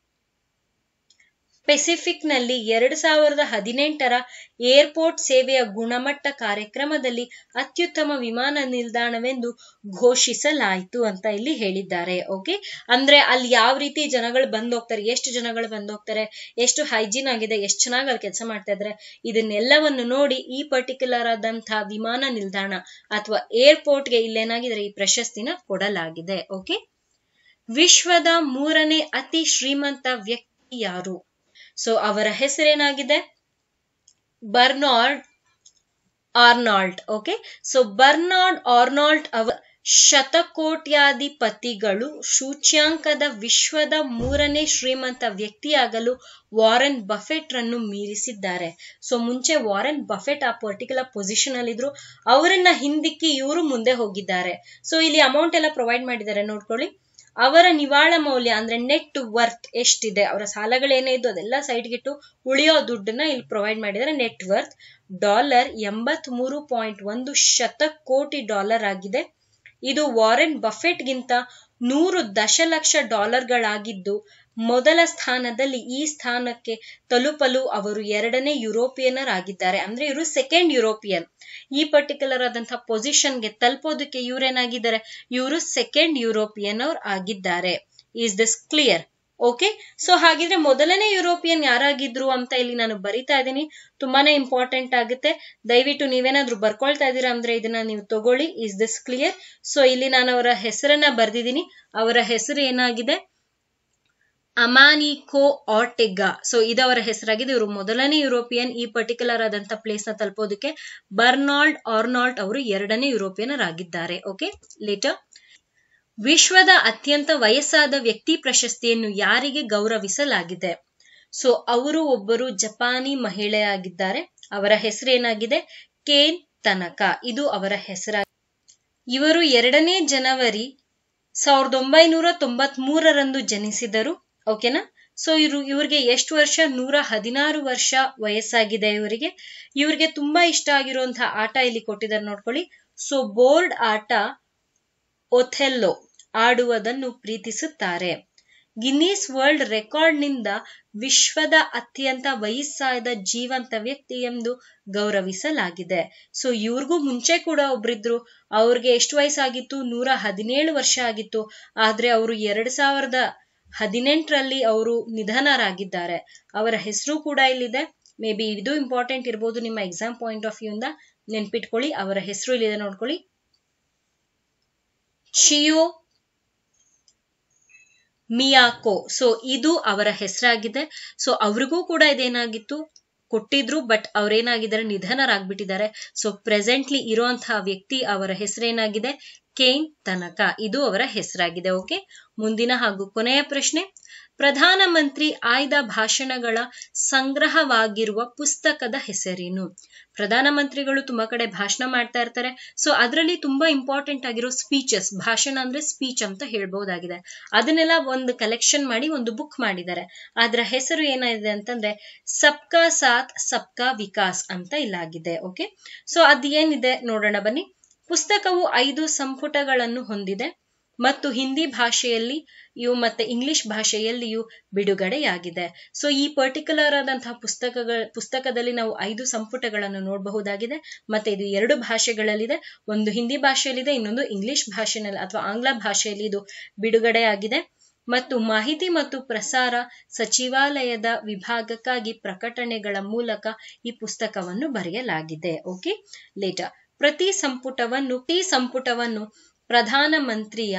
ಪೆಸಿಫಿಕ್ ನಲ್ಲಿ ಎರಡ್ ಸಾವಿರದ ಹದಿನೆಂಟರ ಏರ್ಪೋರ್ಟ್ ಸೇವೆಯ ಗುಣಮಟ್ಟ ಕಾರ್ಯಕ್ರಮದಲ್ಲಿ ಅತ್ಯುತ್ತಮ ವಿಮಾನ ನಿಲ್ದಾಣವೆಂದು ಘೋಷಿಸಲಾಯಿತು ಅಂತ ಇಲ್ಲಿ ಹೇಳಿದ್ದಾರೆ ಓಕೆ ಅಂದ್ರೆ ಅಲ್ಲಿ ಯಾವ ರೀತಿ ಜನಗಳು ಬಂದ್ ಹೋಗ್ತಾರೆ ಎಷ್ಟು ಜನಗಳು ಬಂದ್ ಹೋಗ್ತಾರೆ ಎಷ್ಟು ಹೈಜೀನ್ ಆಗಿದೆ ಎಷ್ಟು ಚೆನ್ನಾಗಿ ಅಲ್ಲಿ ಕೆಲಸ ಮಾಡ್ತಾ ಇದ್ದಾರೆ ಇದನ್ನೆಲ್ಲವನ್ನು ನೋಡಿ ಈ ಪರ್ಟಿಕ್ಯುಲರ್ ಆದಂತಹ ವಿಮಾನ ನಿಲ್ದಾಣ ಅಥವಾ ಏರ್ಪೋರ್ಟ್ಗೆ ಇಲ್ಲೇನಾಗಿದ್ರೆ ಈ ಪ್ರಶಸ್ತಿನ ಕೊಡಲಾಗಿದೆ ಓಕೆ ವಿಶ್ವದ ಮೂರನೇ ಅತಿ ಶ್ರೀಮಂತ ವ್ಯಕ್ತಿ ಯಾರು ಸೊ ಅವರ ಹೆಸರೇನಾಗಿದೆ Bernard Arnault okay so Bernard Arnault ಅವರ ಶತಕೋಟ್ಯಾಧಿಪತಿಗಳು ಸೂಚ್ಯಾಂಕದ ವಿಶ್ವದ ಮೂರನೇ ಶ್ರೀಮಂತ ವ್ಯಕ್ತಿಯಾಗಲು ವಾರೆನ್ ಬಫೆಟ್ ರನ್ನು ಮೀರಿಸಿದ್ದಾರೆ ಸೊ ಮುಂಚೆ ವಾರೆನ್ ಬಫೆಟ್ ಆ ಪರ್ಟಿಕ್ಯುಲರ್ ಪೊಸಿಷನ್ ಅಲ್ಲಿ ಇದ್ರು ಅವರನ್ನ ಹಿಂದಿಕ್ಕಿ ಇವರು ಮುಂದೆ ಹೋಗಿದ್ದಾರೆ ಸೊ ಇಲ್ಲಿ ಅಮೌಂಟ್ ಎಲ್ಲ ಪ್ರೊವೈಡ್ ಮಾಡಿದ್ದಾರೆ ನೋಡ್ಕೊಳ್ಳಿ ಅವರ ನಿವಾಳ ಮೌಲ್ಯ ಅಂದ್ರೆ ನೆಟ್ ವರ್ತ್ ಎಷ್ಟಿದೆ ಅವರ ಸಾಲಗಳೇನೇ ಇದ್ದು ಅದೆಲ್ಲ ಸೈಡ್ಗಿಟ್ಟು ಉಳಿಯೋ ದುಡ್ಡನ್ನ ಇಲ್ಲಿ ಪ್ರೊವೈಡ್ ಮಾಡಿದ್ದಾರೆ ನೆಟ್ ವರ್ತ್ ಡಾಲರ್ ಎಂಬತ್ ಮೂರು ಪಾಯಿಂಟ್ ಒಂದು ಶತಕೋಟಿ ಡಾಲರ್ ಆಗಿದೆ ಇದು ವಾರೆನ್ ಬಫೆಟ್ ಗಿಂತ ನೂರು ದಶಲಕ್ಷ ಡಾಲರ್ಗಳಾಗಿದ್ದು ಮೊದಲ ಸ್ಥಾನದಲ್ಲಿ ಈ ಸ್ಥಾನಕ್ಕೆ ತಲುಪಲು ಅವರು ಎರಡನೇ ಯುರೋಪಿಯನರ್ ಆಗಿದ್ದಾರೆ ಅಂದ್ರೆ ಇವರು ಸೆಕೆಂಡ್ ಯುರೋಪಿಯನ್ ಈ ಪರ್ಟಿಕ್ಯುಲರ್ ಆದಂತಹ ಪೊಸಿಷನ್ಗೆ ತಲುಪೋದಕ್ಕೆ ಇವ್ರೇನಾಗಿದ್ದಾರೆ ಇವರು ಸೆಕೆಂಡ್ ಯುರೋಪಿಯನ್ ಅವ್ರು ಆಗಿದ್ದಾರೆ is this clear okay so ಹಾಗಿದ್ರೆ ಮೊದಲನೇ ಯುರೋಪಿಯನ್ ಯಾರಾಗಿದ್ರು ಅಂತ ಇಲ್ಲಿ ನಾನು ಬರಿತಾ ಇದ್ದೀನಿ ತುಂಬಾನೇ ಇಂಪಾರ್ಟೆಂಟ್ ಆಗುತ್ತೆ ದಯವಿಟ್ಟು ನೀವೇನಾದ್ರೂ ಬರ್ಕೊಳ್ತಾ ಇದ್ದೀರಾ ಅಂದ್ರೆ ಇದನ್ನ ನೀವು ತಗೊಳ್ಳಿ ಇಸ್ ದಿಸ್ ಕ್ಲಿಯರ್ ಸೊ ಇಲ್ಲಿ ನಾನು ಅವರ ಹೆಸರನ್ನ ಬರ್ದಿದ್ದೀನಿ ಅವರ ಹೆಸರು ಏನಾಗಿದೆ ಅಮಾನಿಕೋ ಆರ್ಟೆಗಾ ಸೊ ಇದು ಅವರ ಹೆಸರಾಗಿದೆ ಇವರು ಮೊದಲನೇ ಯುರೋಪಿಯನ್ ಈ ಪರ್ಟಿಕ್ಯುಲರ್ ಆದಂತ ಪ್ಲೇಸ್ ನ ತಲುಪೋದಕ್ಕೆ ಬರ್ನಾಲ್ಡ್ ಆರ್ನಾಲ್ಡ್ ಅವರು ಎರಡನೇ ಯುರೋಪಿಯನರ್ ಆಗಿದ್ದಾರೆ ಓಕೆ ಲೇಟರ್ ವಿಶ್ವದ ಅತ್ಯಂತ ವಯಸ್ಸಾದ ವ್ಯಕ್ತಿ ಪ್ರಶಸ್ತಿಯನ್ನು ಯಾರಿಗೆ ಗೌರವಿಸಲಾಗಿದೆ ಸೊ ಅವರು ಒಬ್ಬರು ಜಪಾನಿ ಮಹಿಳೆಯಾಗಿದ್ದಾರೆ ಅವರ ಹೆಸರೇನಾಗಿದೆ ಕೇನ್ ತನಕ ಇದು ಅವರ ಹೆಸರ ಇವರು ಎರಡನೇ ಜನವರಿ ಸಾವಿರದ ಒಂಬೈನೂರ ತೊಂಬತ್ ಮೂರರಂದು ಜನಿಸಿದರು ಓಕೆನಾ ಸೊ ಇವರು ಇವ್ರಿಗೆ ಎಷ್ಟು ವರ್ಷ ನೂರ ಹದಿನಾರು ವರ್ಷ ವಯಸ್ಸಾಗಿದೆ ಇವರಿಗೆ ಇವ್ರಿಗೆ ತುಂಬಾ ಇಷ್ಟ ಆಗಿರುವಂತಹ ಆಟ ಇಲ್ಲಿ ಕೊಟ್ಟಿದ್ದಾರೆ ನೋಡ್ಕೊಳ್ಳಿ ಸೊ ಬೋರ್ಡ್ ಆಟ ಒಥೆಲ್ಲೋ ಆಡುವುದನ್ನು ಪ್ರೀತಿಸುತ್ತಾರೆ ಗಿನ್ನೀಸ್ ವರ್ಲ್ಡ್ ರೆಕಾರ್ಡ್ನಿಂದ ವಿಶ್ವದ ಅತ್ಯಂತ ವಯಸ್ಸಾದ ಜೀವಂತ ವ್ಯಕ್ತಿ ಎಂದು ಗೌರವಿಸಲಾಗಿದೆ ಸೊ ಇವ್ರಿಗೂ ಮುಂಚೆ ಕೂಡ ಒಬ್ರಿದ್ರು ಅವ್ರಿಗೆ ಎಷ್ಟು ವಯಸ್ಸಾಗಿತ್ತು ನೂರ ಹದಿನೇಳು ವರ್ಷ ಆಗಿತ್ತು ಆದ್ರೆ ಅವರು ಎರಡ್ ಸಾವಿರದ ಹದಿನೆಂಟರಲ್ಲಿ ಅವರು ನಿಧನರಾಗಿದ್ದಾರೆ ಅವರ ಹೆಸರು ಕೂಡ ಇಲ್ಲಿದೆ ಮೇ ಬಿ ಇದು ಇಂಪಾರ್ಟೆಂಟ್ ಇರ್ಬೋದು ನಿಮ್ಮ ಎಕ್ಸಾಮ್ ಪಾಯಿಂಟ್ ಆಫ್ ವ್ಯೂ ಇಂದ ನೆನ್ಪಿಟ್ಕೊಳ್ಳಿ ಅವರ ಹೆಸರು ಇಲ್ಲಿದೆ ನೋಡ್ಕೊಳ್ಳಿ ಶಿಯೋ ಮಿಯಾಕೋ ಸೊ ಇದು ಅವರ ಹೆಸರಾಗಿದೆ ಸೊ ಅವ್ರಿಗೂ ಕೂಡ ಇದೇನಾಗಿತ್ತು ಕೊಟ್ಟಿದ್ರು ಬಟ್ ಅವ್ರೇನಾಗಿದ್ದಾರೆ ನಿಧನರಾಗ್ಬಿಟ್ಟಿದ್ದಾರೆ ಸೊ ಪ್ರೆಸೆಂಟ್ಲಿ ಇರುವಂತಹ ವ್ಯಕ್ತಿ ಅವರ ಹೆಸರೇನಾಗಿದೆ ಕೇನ್ ತನಕ ಇದು ಅವರ ಹೆಸರಾಗಿದೆ ಓಕೆ ಮುಂದಿನ ಹಾಗೂ ಕೊನೆಯ ಪ್ರಶ್ನೆ ಪ್ರಧಾನಮಂತ್ರಿ ಆಯ್ದ ಭಾಷಣಗಳ ಸಂಗ್ರಹವಾಗಿರುವ ಪುಸ್ತಕದ ಹೆಸರೇನು ಪ್ರಧಾನಮಂತ್ರಿಗಳು ತುಂಬಾ ಕಡೆ ಭಾಷಣ ಮಾಡ್ತಾ ಇರ್ತಾರೆ ಸೊ ಅದರಲ್ಲಿ ತುಂಬಾ ಇಂಪಾರ್ಟೆಂಟ್ ಆಗಿರೋ ಸ್ಪೀಚಸ್ ಭಾಷಣ ಅಂದ್ರೆ ಸ್ಪೀಚ್ ಅಂತ ಹೇಳ್ಬಹುದಾಗಿದೆ ಅದನ್ನೆಲ್ಲ ಒಂದು ಕಲೆಕ್ಷನ್ ಮಾಡಿ ಒಂದು ಬುಕ್ ಮಾಡಿದ್ದಾರೆ ಅದರ ಹೆಸರು ಏನಿದೆ ಅಂತಂದ್ರೆ ಸಬ್ಕಾ ಸಾಥ್ ಸಬ್ಕಾ ವಿಕಾಸ್ ಅಂತ ಇಲ್ಲಾಗಿದೆ ಓಕೆ ಸೊ ಅದ್ ಏನಿದೆ ನೋಡೋಣ ಬನ್ನಿ ಪುಸ್ತಕವು ಐದು ಸಂಪುಟಗಳನ್ನು ಹೊಂದಿದೆ ಮತ್ತು ಹಿಂದಿ ಭಾಷೆಯಲ್ಲಿ ಇವು ಮತ್ತೆ ಇಂಗ್ಲಿಷ್ ಭಾಷೆಯಲ್ಲಿಯೂ ಬಿಡುಗಡೆಯಾಗಿದೆ ಸೊ ಈ ಪರ್ಟಿಕ್ಯುಲರ್ ಆದಂತಹ ಪುಸ್ತಕಗಳ ಪುಸ್ತಕದಲ್ಲಿ ನಾವು ಐದು ಸಂಪುಟಗಳನ್ನು ನೋಡಬಹುದಾಗಿದೆ ಮತ್ತೆ ಇದು ಎರಡು ಭಾಷೆಗಳಲ್ಲಿದೆ ಒಂದು ಹಿಂದಿ ಭಾಷೆಯಲ್ಲಿದೆ ಇನ್ನೊಂದು ಇಂಗ್ಲಿಷ್ ಭಾಷೆನಲ್ಲಿ ಅಥವಾ ಆಂಗ್ಲ ಭಾಷೆಯಲ್ಲಿ ಇದು ಬಿಡುಗಡೆಯಾಗಿದೆ ಮತ್ತು ಮಾಹಿತಿ ಮತ್ತು ಪ್ರಸಾರ ಸಚಿವಾಲಯದ ವಿಭಾಗಕ್ಕಾಗಿ ಪ್ರಕಟಣೆಗಳ ಮೂಲಕ ಈ ಪುಸ್ತಕವನ್ನು ಬರೆಯಲಾಗಿದೆ ಓಕೆ ಲೇಟರ್ ಪ್ರತಿ ಸಂಪುಟವನ್ನು ಈ ಸಂಪುಟವನ್ನು ಪ್ರಧಾನಮಂತ್ರಿಯ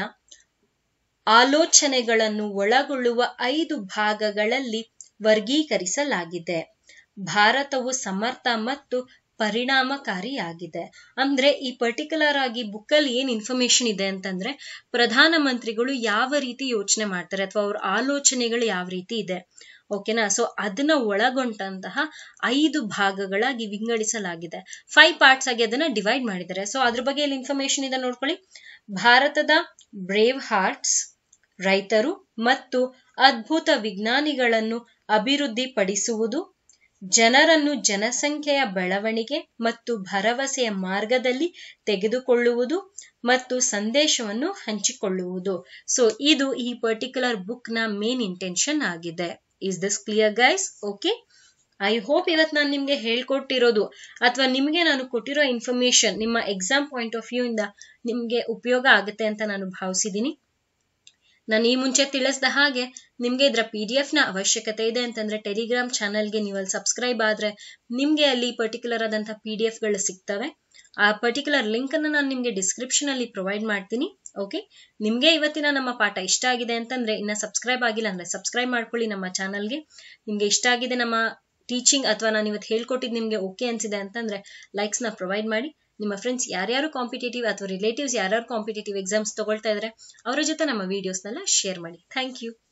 ಆಲೋಚನೆಗಳನ್ನು ಒಳಗೊಳ್ಳುವ ಐದು ಭಾಗಗಳಲ್ಲಿ ವರ್ಗೀಕರಿಸಲಾಗಿದೆ ಭಾರತವು ಸಮರ್ಥ ಮತ್ತು ಪರಿಣಾಮಕಾರಿಯಾಗಿದೆ ಅಂದ್ರೆ ಈ ಪರ್ಟಿಕ್ಯುಲರ್ ಆಗಿ ಬುಕ್ಕಲ್ಲಿ ಏನ್ ಇನ್ಫಾರ್ಮೇಶನ್ ಇದೆ ಅಂತಂದ್ರೆ ಪ್ರಧಾನಮಂತ್ರಿಗಳು ಯಾವ ರೀತಿ ಯೋಚನೆ ಮಾಡ್ತಾರೆ ಅಥವಾ ಅವ್ರ ಆಲೋಚನೆಗಳು ಯಾವ ರೀತಿ ಇದೆ ಓಕೆನಾ ಸೊ ಅದನ್ನ ಒಳಗೊಂಡಂತಹ ಐದು ಭಾಗಗಳಾಗಿ ವಿಂಗಡಿಸಲಾಗಿದೆ ಫೈವ್ ಪಾರ್ಟ್ಸ್ ಆಗಿ ಅದನ್ನ ಡಿವೈಡ್ ಮಾಡಿದ್ದಾರೆ ಸೊ ಅದ್ರ ಬಗ್ಗೆ ಇಲ್ಲಿ ಇನ್ಫಾರ್ಮೇಶನ್ ಇದೆ ನೋಡ್ಕೊಳ್ಳಿ ಭಾರತದ ಬ್ರೇವ್ ಹಾರ್ಟ್ಸ್ ರೈತರು ಮತ್ತು ಅದ್ಭುತ ವಿಜ್ಞಾನಿಗಳನ್ನು ಅಭಿವೃದ್ಧಿಪಡಿಸುವುದು ಜನರನ್ನು ಜನಸಂಖ್ಯೆಯ ಬೆಳವಣಿಗೆ ಮತ್ತು ಭರವಸೆಯ ಮಾರ್ಗದಲ್ಲಿ ತೆಗೆದುಕೊಳ್ಳುವುದು ಮತ್ತು ಸಂದೇಶವನ್ನು ಹಂಚಿಕೊಳ್ಳುವುದು ಸೊ ಇದು ಈ ಪರ್ಟಿಕ್ಯುಲರ್ ಬುಕ್ ನ ಮೇನ್ ಇಂಟೆನ್ಷನ್ ಆಗಿದೆ is this clear guys okay I hope ಇವತ್ತು ನಾನು ನಿಮ್ಗೆ ಹೇಳ್ಕೊಟ್ಟಿರೋದು ಅಥವಾ ನಿಮ್ಗೆ ನಾನು ಕೊಟ್ಟಿರೋ ಇನ್ಫಾರ್ಮೇಶನ್ ನಿಮ್ಮ ಎಕ್ಸಾಮ್ ಪಾಯಿಂಟ್ ಆಫ್ ವ್ಯೂ ಇಂದ ನಿಮ್ಗೆ ಉಪಯೋಗ ಆಗುತ್ತೆ ಅಂತ ನಾನು ಭಾವಿಸಿದ್ದೀನಿ ನಾನು ಈ ಮುಂಚೆ ತಿಳಿಸಿದ ಹಾಗೆ ನಿಮ್ಗೆ ಇದರ ಪಿ ಡಿ ಎಫ್ ನ ಅವಶ್ಯಕತೆ ಇದೆ ಅಂತಂದ್ರೆ ಟೆಲಿಗ್ರಾಮ್ ಚಾನಲ್ಗೆ ನೀವು ಅಲ್ಲಿ ಸಬ್ಸ್ಕ್ರೈಬ್ ಆದ್ರೆ ನಿಮ್ಗೆ ಅಲ್ಲಿ ಪರ್ಟಿಕ್ಯುಲರ್ ಆದಂತಹ ಪಿ ಡಿ ಎಫ್ ಗಳು ಸಿಗ್ತವೆ ಆ ಪರ್ಟಿಕ್ಯುಲರ್ ಲಿಂಕ್ ಅನ್ನು ನಾನು ನಿಮ್ಗೆ ಡಿಸ್ಕ್ರಿಪ್ಷನ್ ಅಲ್ಲಿ ಪ್ರೊವೈಡ್ ಮಾಡ್ತೀನಿ ಓಕೆ ನಿಮ್ಗೆ ಇವತ್ತಿನ ನಮ್ಮ ಪಾಠ ಇಷ್ಟ ಆಗಿದೆ ಅಂತಂದ್ರೆ ಇನ್ನ ಸಬ್ಸ್ಕ್ರೈಬ್ ಆಗಿಲ್ಲ ಅಂದ್ರೆ ಸಬ್ಸ್ಕ್ರೈಬ್ ಮಾಡ್ಕೊಳ್ಳಿ ನಮ್ಮ ಚಾನಲ್ಗೆ ನಿಮ್ಗೆ ಇಷ್ಟ ಆಗಿದೆ ನಮ್ಮ ಟೀಚಿಂಗ್ ಅಥವಾ ನಾನು ಇವತ್ತು ಹೇಳ್ಕೊಟ್ಟಿದ್ದು ನಿಮ್ಗೆ ಓಕೆ ಅನ್ಸಿದೆ ಅಂತಂದ್ರೆ ಲೈಕ್ಸ್ ನ ಪ್ರೊವೈಡ್ ಮಾಡಿ ನಿಮ್ಮ ಫ್ರೆಂಡ್ಸ್ ಯಾರ್ಯಾರು ಕಾಂಪಿಟೇಟಿವ್ ಅಥವಾ ರಿಲೇಟಿವ್ಸ್ ಯಾರ್ಯಾರು ಕಾಂಪಿಟೇಟಿವ್ ಎಕ್ಸಾಮ್ಸ್ ತಗೊಳ್ತಾ ಇದ್ರೆ ಅವರ ಜೊತೆ ನಮ್ಮ ವಿಡಿಯೋಸ್ನೆಲ್ಲ ಶೇರ್ ಮಾಡಿ ಥ್ಯಾಂಕ್ ಯು